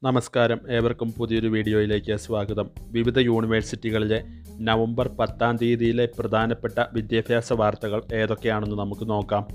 നമസ്കാരം ഏവർക്കും പുതിയൊരു വീഡിയോയിലേക്ക് സ്വാഗതം വിവിധ യൂണിവേഴ്സിറ്റികളിലെ നവംബർ പത്താം തീയതിയിലെ പ്രധാനപ്പെട്ട വിദ്യാഭ്യാസ വാർത്തകൾ ഏതൊക്കെയാണെന്ന് നമുക്ക് നോക്കാം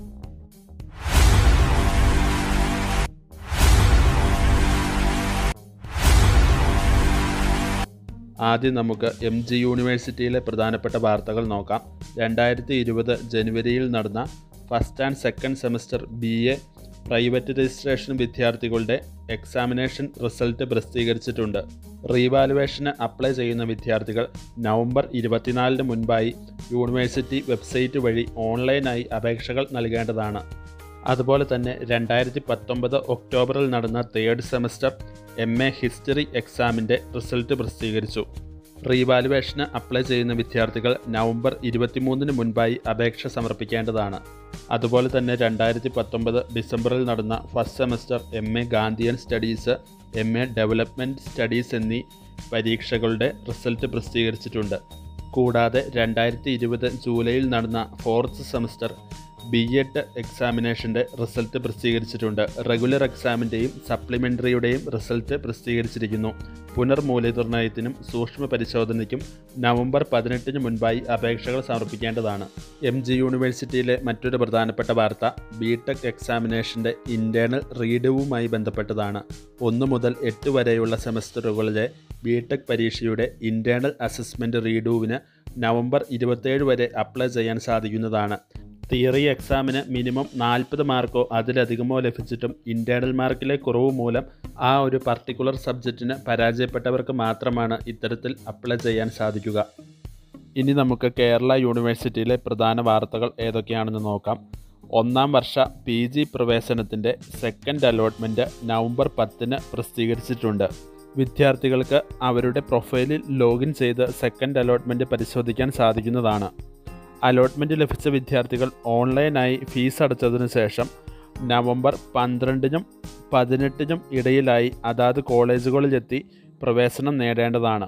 ആദ്യം നമുക്ക് എം ജി യൂണിവേഴ്സിറ്റിയിലെ പ്രധാനപ്പെട്ട വാർത്തകൾ നോക്കാം രണ്ടായിരത്തി ഇരുപത് ജനുവരിയിൽ നടന്ന first and second semester B A private registration വിദ്യാർത്ഥികളുടെ എക്സാമിനേഷൻ റിസൾട്ട് പ്രസിദ്ധീകരിച്ചിട്ടുണ്ട് റീവാലുവേഷന് അപ്ലൈ ചെയ്യുന്ന വിദ്യാർത്ഥികൾ നവംബർ ഇരുപത്തിനാലിന് മുൻപായി യൂണിവേഴ്സിറ്റി വെബ്സൈറ്റ് വഴി ഓൺലൈനായി അപേക്ഷകൾ നൽകേണ്ടതാണ് അതുപോലെ തന്നെ രണ്ടായിരത്തി പത്തൊമ്പത് ഒക്ടോബറിൽ നടന്ന third semester M A history എക്സാമിൻ്റെ റിസൾട്ട് പ്രസിദ്ധീകരിച്ചു റീവാലുവേഷന് അപ്ലൈ ചെയ്യുന്ന വിദ്യാർത്ഥികൾ നവംബർ ഇരുപത്തിമൂന്നിന് മുൻപായി അപേക്ഷ സമർപ്പിക്കേണ്ടതാണ് അതുപോലെ തന്നെ രണ്ടായിരത്തി പത്തൊമ്പത് ഡിസംബറിൽ നടന്ന first semester M A Gandhian studies M A development studies എന്നീ പരീക്ഷകളുടെ റിസൾട്ട് പ്രസിദ്ധീകരിച്ചിട്ടുണ്ട് കൂടാതെ രണ്ടായിരത്തി ഇരുപത് ജൂലൈയിൽ നടന്ന ഫോർത്ത് സെമസ്റ്റർ ബി എഡ് എക്സാമിനേഷൻ്റെ റിസൾട്ട് പ്രസിദ്ധീകരിച്ചിട്ടുണ്ട് റെഗുലർ എക്സാമിൻ്റെയും സപ്ലിമെൻ്ററിയുടെയും റിസൾട്ട് പ്രസിദ്ധീകരിച്ചിരിക്കുന്നു പുനർമൂല്യനിർണ്ണയത്തിനും സൂക്ഷ്മ പരിശോധനയ്ക്കും നവംബർ പതിനെട്ടിന് മുൻപായി അപേക്ഷകൾ സമർപ്പിക്കേണ്ടതാണ് എം ജി യൂണിവേഴ്സിറ്റിയിലെ മറ്റൊരു പ്രധാനപ്പെട്ട വാർത്ത ബി ടെക് എക്സാമിനേഷൻ്റെ ഇൻറ്റേർണൽ റീഡുവുമായി ബന്ധപ്പെട്ടതാണ് ഒന്ന് മുതൽ എട്ട് വരെയുള്ള സെമസ്റ്ററുകളിലെ ബി ടെക് പരീക്ഷയുടെ ഇൻറ്റേർണൽ അസസ്മെൻറ്റ് റീഡുവിന് നവംബർ ഇരുപത്തേഴ് വരെ അപ്ലൈ ചെയ്യാൻ സാധിക്കുന്നതാണ് തിയറി എക്സാമിന് മിനിമം നാൽപ്പത് മാർക്കോ അതിലധികമോ ലഭിച്ചിട്ടും ഇൻറ്റേർണൽ മാർക്കിലെ കുറവ് മൂലം ആ ഒരു പർട്ടിക്കുലർ സബ്ജക്റ്റിന് പരാജയപ്പെട്ടവർക്ക് മാത്രമാണ് ഇത്തരത്തിൽ അപ്ലൈ ചെയ്യാൻ സാധിക്കുക ഇനി നമുക്ക് കേരള യൂണിവേഴ്സിറ്റിയിലെ പ്രധാന വാർത്തകൾ ഏതൊക്കെയാണെന്ന് നോക്കാം ഒന്നാം വർഷ പി ജി പ്രവേശനത്തിൻ്റെ സെക്കൻഡ് അലോട്ട്മെൻറ്റ് നവംബർ പത്തിന് പ്രസിദ്ധീകരിച്ചിട്ടുണ്ട് വിദ്യാർത്ഥികൾക്ക് അവരുടെ പ്രൊഫൈലിൽ ലോഗിൻ ചെയ്ത് സെക്കൻഡ് അലോട്ട്മെൻറ്റ് പരിശോധിക്കാൻ സാധിക്കുന്നതാണ് അലോട്ട്മെൻറ്റ് ലഭിച്ച വിദ്യാർത്ഥികൾ ഓൺലൈനായി ഫീസ് അടച്ചതിനു ശേഷം നവംബർ പന്ത്രണ്ടിനും പതിനെട്ടിനും ഇടയിലായി അതാത് കോളേജുകളിലെത്തി പ്രവേശനം നേടേണ്ടതാണ്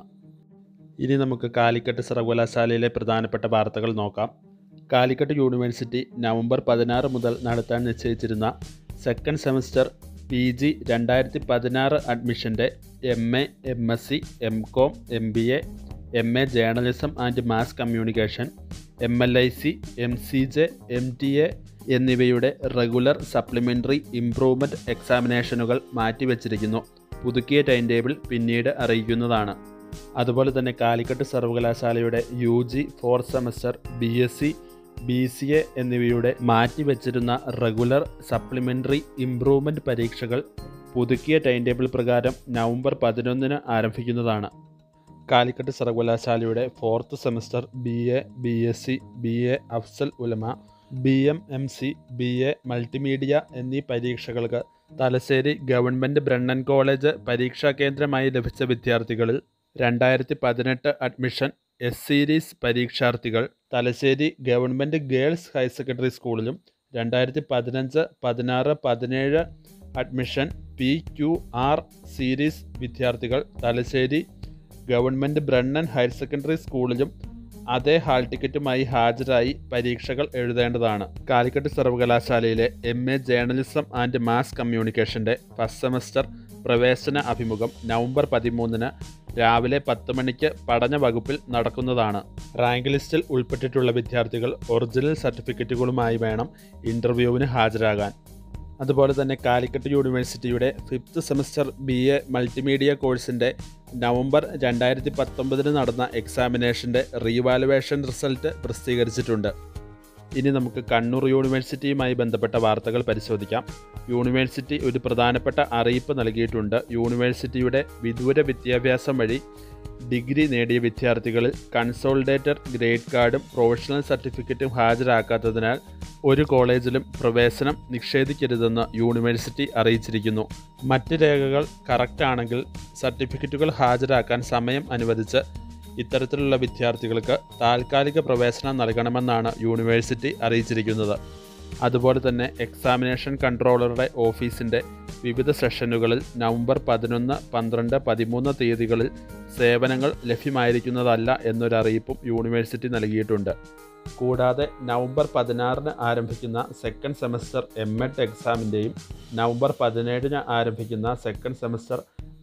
ഇനി നമുക്ക് കാലിക്കറ്റ് സർവകലാശാലയിലെ പ്രധാനപ്പെട്ട വാർത്തകൾ നോക്കാം കാലിക്കറ്റ് യൂണിവേഴ്സിറ്റി നവംബർ പതിനാറ് മുതൽ നടത്താൻ നിശ്ചയിച്ചിരുന്ന സെക്കൻഡ് സെമസ്റ്റർ പി ജി രണ്ടായിരത്തി പതിനാറ് അഡ്മിഷൻ്റെ M A M S C M Com M B A M A journalism and mass communication M L I C M C J M T A എന്നിവയുടെ regular supplementary improvement എക്സാമിനേഷനുകൾ മാറ്റിവെച്ചിരിക്കുന്നു പുതുക്കിയ time table പിന്നീട് അറിയിക്കുന്നതാണ് അതുപോലെ തന്നെ കാലിക്കറ്റ് സർവകലാശാലയുടെ U G fourth semester B S C B C A എന്നിവയുടെ മാറ്റിവെച്ചിരുന്ന റെഗുലർ സപ്ലിമെൻ്ററി ഇംപ്രൂവ്മെൻറ്റ് പരീക്ഷകൾ പുതുക്കിയ ടൈം ടേബിൾ പ്രകാരം നവംബർ പതിനൊന്നിന് ആരംഭിക്കുന്നതാണ് കാലിക്കറ്റ് സർവകലാശാലയുടെ fourth semester B A B S C B A അഫ്സൽ ഉലമ B M M C B A multimedia എന്നീ പരീക്ഷകൾക്ക് തലശ്ശേരി ഗവൺമെൻറ് ബ്രണ്ണൻ കോളേജ് പരീക്ഷാ കേന്ദ്രമായി ലഭിച്ച വിദ്യാർത്ഥികളിൽ രണ്ടായിരത്തി പതിനെട്ട് അഡ്മിഷൻ എസ് സീരീസ് പരീക്ഷാർത്ഥികൾ Thalassery government girls higher secondary സ്കൂളിലും രണ്ടായിരത്തി പതിനഞ്ച് പതിനാറ് പതിനേഴ് admission P Q R series വിദ്യാർത്ഥികൾ Thalassery government Brennen higher secondary സ്കൂളിലും അതേ ഹാൾ ടിക്കറ്റുമായി ഹാജരായി പരീക്ഷകൾ എഴുതേണ്ടതാണ് കാലിക്കറ്റ് സർവകലാശാലയിലെ M A journalism and mass കമ്മ്യൂണിക്കേഷൻ്റെ ഫസ്റ്റ് സെമസ്റ്റർ പ്രവേശന അഭിമുഖം നവംബർ പതിമൂന്നിന് രാവിലെ പത്ത് മണിക്ക് പഠന വകുപ്പിൽ നടക്കുന്നതാണ് റാങ്ക് ലിസ്റ്റിൽ ഉൾപ്പെട്ടിട്ടുള്ള വിദ്യാർത്ഥികൾ ഒറിജിനൽ സർട്ടിഫിക്കറ്റുകളുമായി വേണം ഇൻ്റർവ്യൂവിന് ഹാജരാകാൻ അതുപോലെ തന്നെ കാലിക്കറ്റ് യൂണിവേഴ്സിറ്റിയുടെ fifth semester B A multimedia കോഴ്സിൻ്റെ നവംബർ രണ്ടായിരത്തി പത്തൊമ്പതിന് നടന്ന എക്സാമിനേഷൻ്റെ റീവാലുവേഷൻ റിസൾട്ട് പ്രസിദ്ധീകരിച്ചിട്ടുണ്ട് ഇനി നമുക്ക് കണ്ണൂർ യൂണിവേഴ്സിറ്റിയുമായി ബന്ധപ്പെട്ട വാർത്തകൾ പരിശോധിക്കാം യൂണിവേഴ്സിറ്റി ഒരു പ്രധാനപ്പെട്ട അറിയിപ്പ് നൽകിയിട്ടുണ്ട് യൂണിവേഴ്സിറ്റിയുടെ വിദൂര വിദ്യാഭ്യാസം വഴി ഡിഗ്രി നേടിയ വിദ്യാർത്ഥികളിൽ കൺസോൾഡേറ്റഡ് ഗ്രേഡ് കാർഡും പ്രൊഫഷണൽ സർട്ടിഫിക്കറ്റും ഹാജരാക്കാത്തതിനാൽ ഒരു കോളേജിലും പ്രവേശനം നിഷേധിക്കരുതെന്ന് യൂണിവേഴ്സിറ്റി അറിയിച്ചിരിക്കുന്നു മറ്റ് രേഖകൾ കറക്റ്റ് ആണെങ്കിൽ സർട്ടിഫിക്കറ്റുകൾ ഹാജരാക്കാൻ സമയം അനുവദിച്ച് ഇത്തരത്തിലുള്ള വിദ്യാർത്ഥികൾക്ക് താൽക്കാലിക പ്രവേശനം നൽകണമെന്നാണ് യൂണിവേഴ്സിറ്റി അറിയിച്ചിരിക്കുന്നത് അതുപോലെ തന്നെ എക്സാമിനേഷൻ കൺട്രോളറുടെ ഓഫീസിൻ്റെ വിവിധ സെഷനുകളിൽ നവംബർ പതിനൊന്ന് പന്ത്രണ്ട് പതിമൂന്ന് തീയതികളിൽ സേവനങ്ങൾ ലഭ്യമായിരിക്കുന്നതല്ല എന്നൊരറിയിപ്പും യൂണിവേഴ്സിറ്റി നൽകിയിട്ടുണ്ട് കൂടാതെ നവംബർ പതിനാറിന് ആരംഭിക്കുന്ന സെക്കൻഡ് സെമസ്റ്റർ എം എഡ് എക്സാമിൻ്റെയും നവംബർ പതിനേഴിന് ആരംഭിക്കുന്ന second semester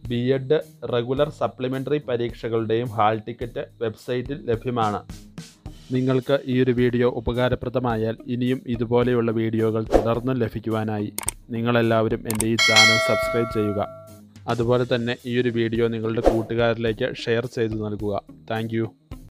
B Ed regular supplementary പരീക്ഷകളുടെയും ഹാൾ ടിക്കറ്റ് വെബ്സൈറ്റിൽ ലഭ്യമാണ് നിങ്ങൾക്ക് ഈ ഒരു വീഡിയോ ഉപകാരപ്രദമായാൽ ഇനിയും ഇതുപോലെയുള്ള വീഡിയോകൾ തുടർന്നും ലഭിക്കുവാനായി നിങ്ങളെല്ലാവരും എൻ്റെ ഈ ചാനൽ സബ്സ്ക്രൈബ് ചെയ്യുക അതുപോലെ തന്നെ ഈ ഒരു വീഡിയോ നിങ്ങളുടെ കൂട്ടുകാരിലേക്ക് ഷെയർ ചെയ്തു നൽകുക താങ്ക്